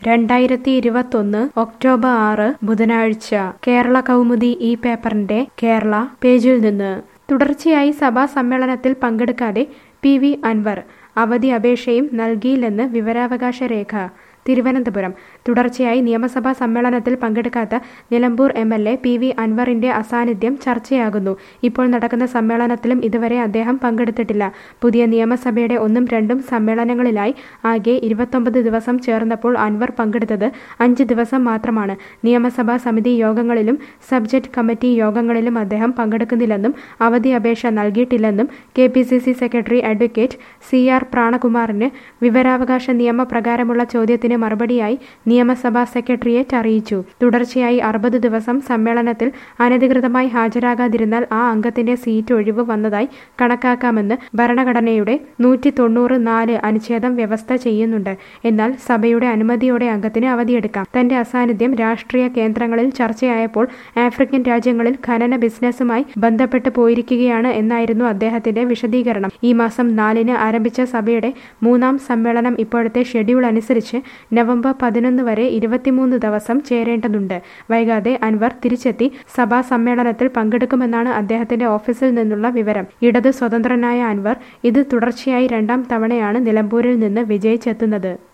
രണ്ടായിരത്തി ഇരുപത്തൊന്ന് ഒക്ടോബർ ആറ് ബുധനാഴ്ച കേരള കൗമുദി ഈ പേപ്പറിന്റെ കേരള പേജിൽ നിന്ന് തുടർച്ചയായി സഭാ സമ്മേളനത്തിൽ പങ്കെടുക്കാതെ പി വി അൻവർ അവധി അപേക്ഷയും നൽകിയില്ലെന്ന് വിവരാവകാശ രേഖ തിരുവനന്തപുരം തുടർച്ചയായി നിയമസഭാ സമ്മേളനത്തിൽ പങ്കെടുക്കാത്ത Nilambur M L A P V അൻവറിന്റെ അസാന്നിധ്യം ചർച്ചയാകുന്നു ഇപ്പോൾ നടക്കുന്ന സമ്മേളനത്തിലും ഇതുവരെ അദ്ദേഹം പങ്കെടുത്തിട്ടില്ല പുതിയ നിയമസഭയുടെ ഒന്നും രണ്ടും സമ്മേളനങ്ങളിലായി ആകെ ഇരുപത്തൊമ്പത് ദിവസം ചേർന്നപ്പോൾ അൻവർ പങ്കെടുത്തത് അഞ്ച് ദിവസം മാത്രമാണ് നിയമസഭാ സമിതി യോഗങ്ങളിലും സബ്ജക്ട് കമ്മിറ്റി യോഗങ്ങളിലും അദ്ദേഹം പങ്കെടുക്കുന്നില്ലെന്നും അവധി അപേക്ഷ നൽകിയിട്ടില്ലെന്നും K P C C secretary advocate C R പ്രാണകുമാറിന് വിവരാവകാശ നിയമപ്രകാരമുള്ള ചോദ്യത്തിന് മറുപടിയായി നിയമസഭാ സെക്രട്ടേറിയറ്റ് അറിയിച്ചു തുടർച്ചയായി അറുപത് ദിവസം സമ്മേളനത്തിൽ അനധികൃതമായി ഹാജരാകാതിരുന്നാൽ ആ അംഗത്തിന്റെ സീറ്റ് ഒഴിവ് വന്നതായി കണക്കാക്കാമെന്ന് ഭരണഘടനയുടെ നൂറ്റി തൊണ്ണൂറ് നാല് അനുച്ഛേദം വ്യവസ്ഥ ചെയ്യുന്നുണ്ട് എന്നാൽ സഭയുടെ അനുമതിയോടെ അംഗത്തിന് അവധിയെടുക്കാം തന്റെ അസാന്നിധ്യം രാഷ്ട്രീയ കേന്ദ്രങ്ങളിൽ ചർച്ചയായപ്പോൾ ആഫ്രിക്കൻ രാജ്യങ്ങളിൽ ഖനന ബിസിനസ്സുമായി ബന്ധപ്പെട്ട് പോയിരിക്കുകയാണ് എന്നായിരുന്നു അദ്ദേഹത്തിന്റെ വിശദീകരണം ഈ മാസം നാലിന് ആരംഭിച്ച സഭയുടെ മൂന്നാം സമ്മേളനം ഇപ്പോഴത്തെ ഷെഡ്യൂൾ അനുസരിച്ച് നവംബർ പതിനൊന്ന് വരെ ഇരുപത്തിമൂന്ന് ദിവസം ചേരേണ്ടതുണ്ട് വൈകാതെ അൻവർ തിരിച്ചെത്തി സഭാ സമ്മേളനത്തിൽ പങ്കെടുക്കുമെന്നാണ് അദ്ദേഹത്തിന്റെ ഓഫീസിൽ നിന്നുള്ള വിവരം ഇടത് സ്വതന്ത്രനായ അൻവർ ഇത് തുടർച്ചയായി രണ്ടാം തവണയാണ് നിലമ്പൂരിൽ നിന്ന് വിജയിച്ചെത്തുന്നത്